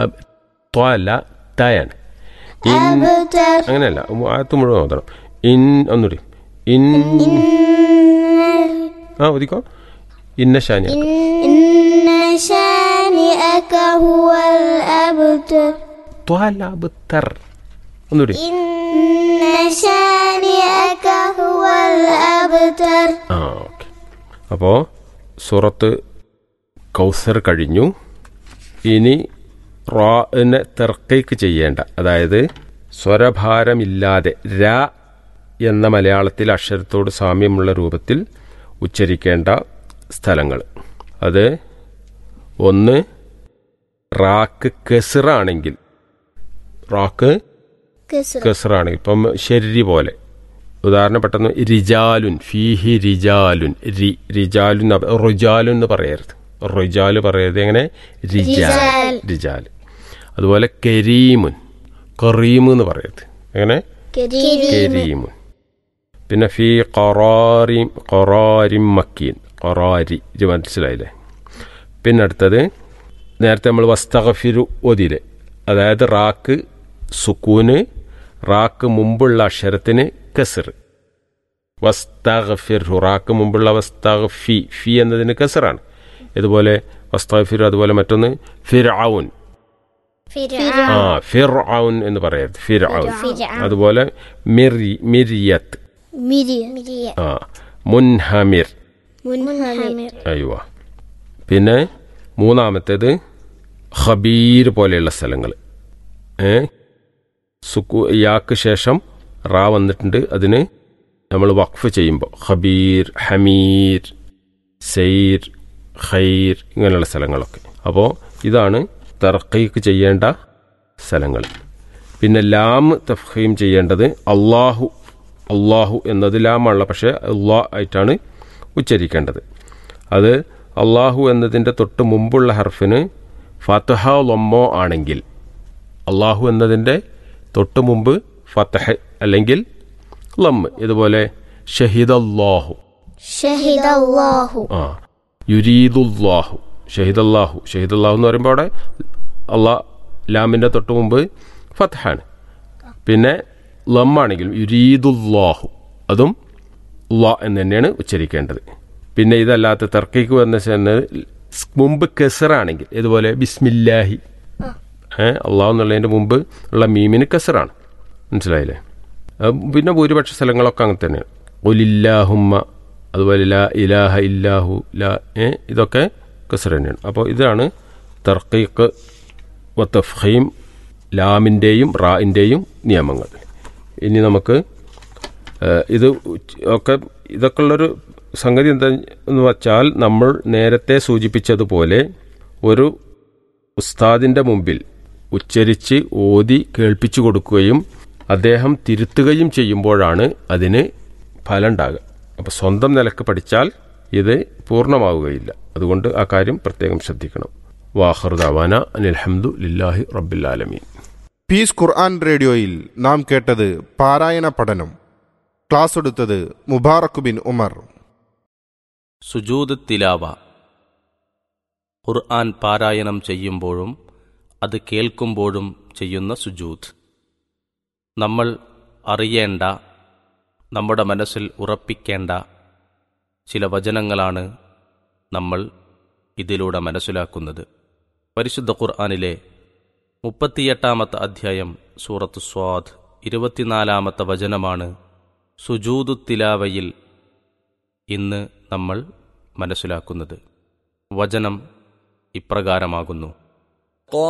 അബ് ത്വ അല്ല തയാണ് ഇൻ أبتر അങ്ങനെയല്ല ഉം, ആയത്ത് മുഴുവൻ ഓതണം ഇൻ ഒന്നുകൂടി ഇൻ ആ ഒതിക്കോ ഇന്ന ഷാനിയ إن شانئك هو الأبتر ത്വ അല്ല അബ്തർ ഒന്നുകൂടി إن شانئك هو الأبتر ആ ഓക്കെ അപ്പോൾ സൂറത്ത് കൗസർ കഴിഞ്ഞു ഇനി റാനെ തെർക്കൈക്ക് ചെയ്യേണ്ട അതായത് സ്വരഭാരമില്ലാതെ ര എന്ന മലയാളത്തിൽ അക്ഷരത്തോട് സാമ്യമുള്ള രൂപത്തിൽ ഉച്ചരിക്കേണ്ട സ്ഥലങ്ങൾ അത് ഒന്ന് റാക്ക് കെസിറാണെങ്കിൽ റാക്ക് كسر കെസറാണെങ്കിൽ ഇപ്പം ശരി പോലെ ഉദാഹരണം പെട്ടെന്ന് റിജാലുൻ ഫീഹി റിജാലുൻ രി റിജാലുൻ എന്ന് പ- റുജാലുൻ എന്ന് പറയരുത് റുജാല് പറയരുത് എങ്ങനെ റിജാൽ റിജാൽ. റിജാൽ അതുപോലെ കരീമുൻ കറീം എന്ന് പറയരുത് എങ്ങനെ كريم കരീമുൻ പിന്നെ ഫി കൊറാറിം കൊറാരിം മക്കീൻ കൊറാരി ഇത് മനസ്സിലായില്ലേ പിന്നെ അടുത്തത് നേരത്തെ നമ്മൾ വസ്തഗഫിരു ഒതില് അതായത് റാക്ക് സുക്കൂന് റാക്ക് മുമ്പുള്ള അക്ഷരത്തിന് കസർ വസ്തഗഫിർ റാക്ക് മുമ്പുള്ള വസ്തഗഫി ഫി എന്നതിന് കസറാണ് ഇതുപോലെ വസ്തഗഫിർ അതുപോലെ മറ്റൊന്ന് ഫിർഔൻ فرعون ആ ഫിർഔൻ എന്ന് പറയരുത് ഫിർഔൻ ഫിർഔൻ. അതുപോലെ മിറി മിരിയത്ത് مريم ആ മുൻഹമിർ منهمر അയ്യോ പിന്നെ മൂന്നാമത്തേത് ഖബീർ പോലെയുള്ള സ്ഥലങ്ങൾ ഏ സുക്കു യാക്ക് ശേഷം റാ വന്നിട്ടുണ്ട് അതിന് നമ്മൾ വഖഫ് ചെയ്യുമ്പോൾ ഖബീർ ഹമീർ സെയ്ർ ഖൈർ ഇങ്ങനെയുള്ള സ്ഥലങ്ങളൊക്കെ അപ്പോൾ ഇതാണ് തർക്കീക്ക് ചെയ്യേണ്ട സ്ഥലങ്ങൾ പിന്നെ ലാം തഫീം ചെയ്യേണ്ടത് അള്ളാഹു അള്ളാഹു എന്നത് ലാമാണല്ലോ പക്ഷേ അള്ളാ ആയിട്ടാണ് ഉച്ചരിക്കേണ്ടത് അത് അള്ളാഹു എന്നതിൻ്റെ തൊട്ട് മുമ്പുള്ള ഹർഫിന് ഫത്തഹ ലൊമ്മോ ആണെങ്കിൽ അള്ളാഹു എന്നതിൻ്റെ തൊട്ട് മുമ്പ് ഫത്തഹ് അല്ലെങ്കിൽ ലമ്മ് ഇതുപോലെ ഷഹിദ് അള്ളാഹു شهد الله ആ യുരീദുല്ലാഹു ഷഹിദല്ലാഹു ഷഹിദല്ലാഹു എന്ന് പറയുമ്പോൾ അവിടെ അള്ളാ ലാമിൻ്റെ തൊട്ട് മുമ്പ് ഫത്ഹാണ് പിന്നെ ലമ്മാണെങ്കിൽ യുരീദുല്ലാഹു അതും ല എന്ന് തന്നെയാണ് ഉച്ചരിക്കേണ്ടത് പിന്നെ ഇതല്ലാത്ത തർക്കിക്ക് വന്ന ചെന്ന് മുമ്പ് കെസറാണെങ്കിൽ ഇതുപോലെ ബിസ്മില്ലാഹി ഏ അള്ളാഹു എന്നുള്ളതിൻ്റെ മുമ്പ് ഉള്ള മീമിന് കസറാണ് മനസ്സിലായില്ലേ അത് പിന്നെ ഭൂരിപക്ഷ സ്ഥലങ്ങളൊക്കെ അങ്ങനെ തന്നെയാണ് ഒലില്ലാഹുമ്മ അതുപോലെ ലാ ഇലാഹ ഇല്ലാഹു ലാ ഏ ഇതൊക്കെ കസർ തന്നെയാണ് അപ്പോൾ ഇതാണ് തർക്കീക്ക് വത്തഫീം ലാമിൻ്റെയും റായിൻ്റെയും നിയമങ്ങൾ ഇനി നമുക്ക് ഏഹ്, ഇത് ഉച്ച് ഒക്കെ ഇതൊക്കെ ഉള്ളൊരു സംഗതി എന്താ എന്ന് വച്ചാൽ നമ്മൾ നേരത്തെ സൂചിപ്പിച്ചതുപോലെ ഒരു ഉസ്താദിൻ്റെ മുമ്പിൽ ഉച്ചരിച്ച് ഓതി കേൾപ്പിച്ചു കൊടുക്കുകയും അദ്ദേഹം തിരുത്തുകയും ചെയ്യുമ്പോഴാണ് അതിന് ഫലം ഉണ്ടാകുക അപ്പോൾ സ്വന്തം നിലക്ക് പഠിച്ചാൽ ഇത് പൂർണ്ണമാവുകയില്ല അതുകൊണ്ട് ആ കാര്യം പ്രത്യേകം ശ്രദ്ധിക്കണം വാഹൃദാവാന അനിൽഹമ്മദ് ലില്ലാഹി റബ്ബില്ലാലമീൻ പീസ് ഖുർആൻ റേഡിയോയിൽ നാം കേട്ടത് പാരായണ പഠനം ക്ലാസ് എടുത്തത് മുബാറക് ബിൻ ഉമർ സുജൂദ് തിലാവ ഖുർആൻ പാരായണം ചെയ്യുമ്പോഴും അത് കേൾക്കുമ്പോഴും ചെയ്യുന്ന സുജൂദ് നമ്മൾ അറിയേണ്ട നമ്മുടെ മനസ്സിൽ ഉറപ്പിക്കേണ്ട ചില വചനങ്ങളാണ് നമ്മൾ ഇതിലൂടെ മനസ്സിലാക്കുന്നത് പരിശുദ്ധ ഖുർആനിലെ മുപ്പത്തിയെട്ടാമത്തെ അധ്യായം സൂറത്ത് സ്വാദ് ഇരുപത്തിനാലാമത്തെ വചനമാണ് സുജൂദു തിലാവയിൽ ഇന്ന് നമ്മൾ മനസ്സിലാക്കുന്നത് വചനം ഇപ്രകാരമാകുന്നു